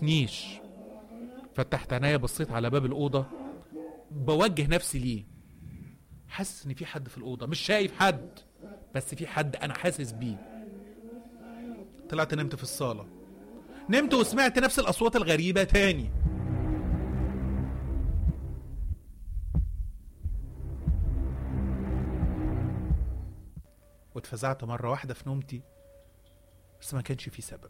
شافنيش فتحت عينيا بصيت على باب الاوضه بوجه نفسي ليه حاسس ان في حد في الاوضه مش شايف حد بس في حد انا حاسس بيه طلعت نمت في الصاله نمت وسمعت نفس الاصوات الغريبه تاني واتفزعت مرة واحدة في نومتي بس ما كانش في سبب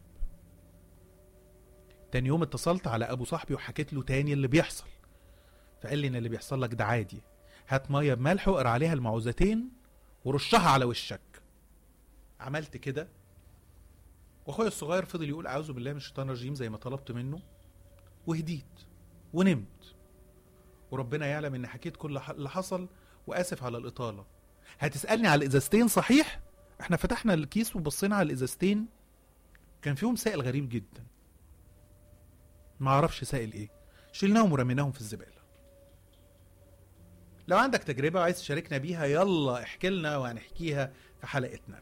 تاني يوم اتصلت على ابو صاحبي وحكيت له تاني اللي بيحصل فقال لي ان اللي بيحصل لك ده عادي هات ميه بملح واقرا عليها المعوذتين ورشها على وشك عملت كده واخويا الصغير فضل يقول اعوذ بالله من الشيطان الرجيم زي ما طلبت منه وهديت ونمت وربنا يعلم ان حكيت كل ح- اللي حصل واسف على الاطاله هتسالني على الازازتين صحيح احنا فتحنا الكيس وبصينا على الازازتين كان فيهم سائل غريب جدا ما اعرفش سائل ايه شلناهم ورميناهم في الزباله لو عندك تجربه وعايز تشاركنا بيها يلا احكي لنا وهنحكيها في حلقتنا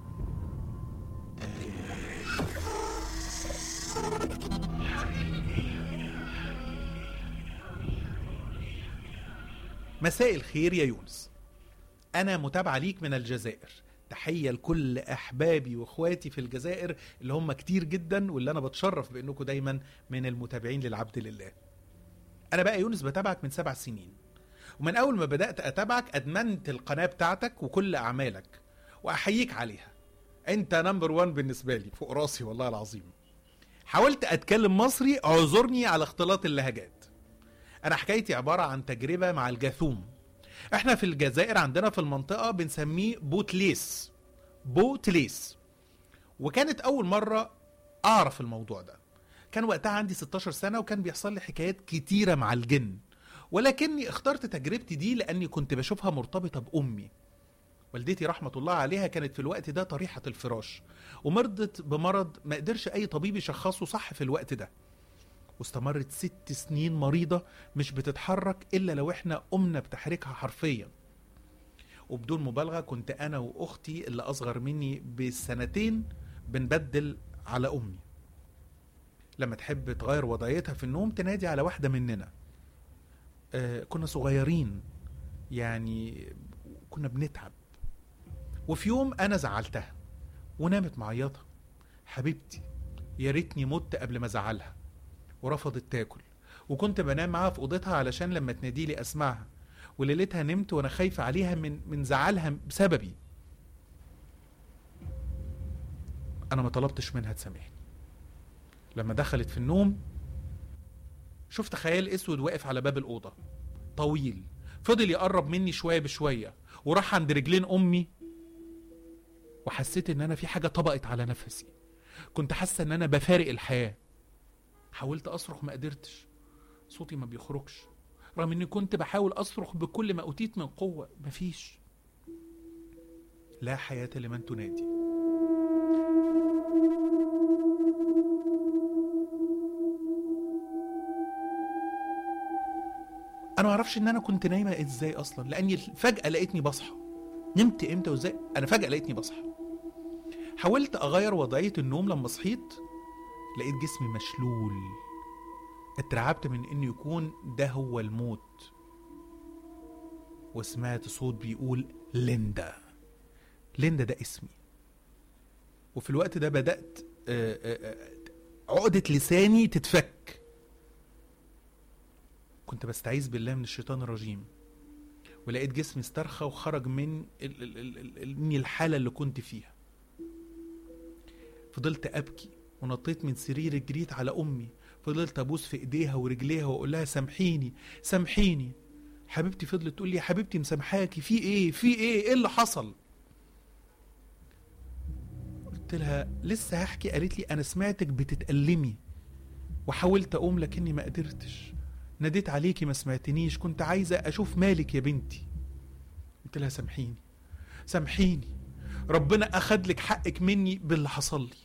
مساء الخير يا يونس أنا متابعة ليك من الجزائر تحية لكل أحبابي وإخواتي في الجزائر اللي هم كتير جدا واللي أنا بتشرف بأنكم دايما من المتابعين للعبد لله أنا بقى يونس بتابعك من سبع سنين ومن أول ما بدأت أتابعك أدمنت القناة بتاعتك وكل أعمالك وأحييك عليها أنت نمبر وان بالنسبة لي فوق راسي والله العظيم حاولت أتكلم مصري اعذرني على اختلاط اللهجات أنا حكايتي عبارة عن تجربة مع الجاثوم احنا في الجزائر عندنا في المنطقة بنسميه بوتليس بوتليس وكانت أول مرة أعرف الموضوع ده كان وقتها عندي 16 سنة وكان بيحصل لي حكايات كتيرة مع الجن ولكني اخترت تجربتي دي لأني كنت بشوفها مرتبطة بأمي والدتي رحمة الله عليها كانت في الوقت ده طريحة الفراش ومرضت بمرض ما قدرش أي طبيب يشخصه صح في الوقت ده واستمرت ست سنين مريضة مش بتتحرك إلا لو إحنا قمنا بتحريكها حرفيا وبدون مبالغة كنت أنا وأختي اللي أصغر مني بسنتين بنبدل على أمي لما تحب تغير وضعيتها في النوم تنادي على واحدة مننا آه كنا صغيرين يعني كنا بنتعب وفي يوم أنا زعلتها ونامت معيطة حبيبتي يا ريتني مت قبل ما ازعلها ورفضت تاكل وكنت بنام معاها في اوضتها علشان لما تنادي لي اسمعها وليلتها نمت وانا خايفه عليها من من زعلها بسببي انا ما طلبتش منها تسامحني لما دخلت في النوم شفت خيال اسود واقف على باب الاوضه طويل فضل يقرب مني شويه بشويه وراح عند رجلين امي وحسيت ان انا في حاجه طبقت على نفسي كنت حاسه ان انا بفارق الحياه حاولت اصرخ ما قدرتش صوتي ما بيخرجش رغم اني كنت بحاول اصرخ بكل ما اوتيت من قوه مفيش لا حياه لمن تنادي انا ما اعرفش ان انا كنت نايمه ازاي اصلا لاني فجاه لقيتني بصحى نمت امتى وازاي انا فجاه لقيتني بصحى حاولت اغير وضعيه النوم لما صحيت لقيت جسمي مشلول اترعبت من انه يكون ده هو الموت وسمعت صوت بيقول ليندا ليندا ده اسمي وفي الوقت ده بدأت آه، آه، آه، عقدة لساني تتفك كنت بستعيذ بالله من الشيطان الرجيم ولقيت جسمي استرخى وخرج من ال- ال- ال- ال- من الحالة اللي كنت فيها فضلت أبكي ونطيت من سريري جريت على امي فضلت ابوس في ايديها ورجليها واقول لها سامحيني سامحيني حبيبتي فضلت تقول لي يا حبيبتي مسامحاكي في ايه في ايه ايه اللي حصل قلت لها لسه هحكي قالت لي انا سمعتك بتتألمي وحاولت اقوم لكني ما قدرتش ناديت عليكي ما سمعتنيش كنت عايزه اشوف مالك يا بنتي قلت لها سامحيني سامحيني ربنا اخد لك حقك مني باللي حصل لي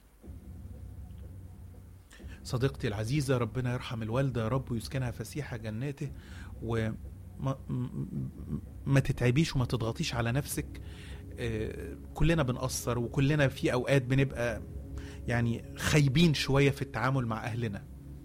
صديقتي العزيزة ربنا يرحم الوالدة يا رب ويسكنها فسيحة جناته وما م- ما تتعبيش وما تضغطيش على نفسك آه، كلنا بنقصر وكلنا في أوقات بنبقى يعني خايبين شوية في التعامل مع أهلنا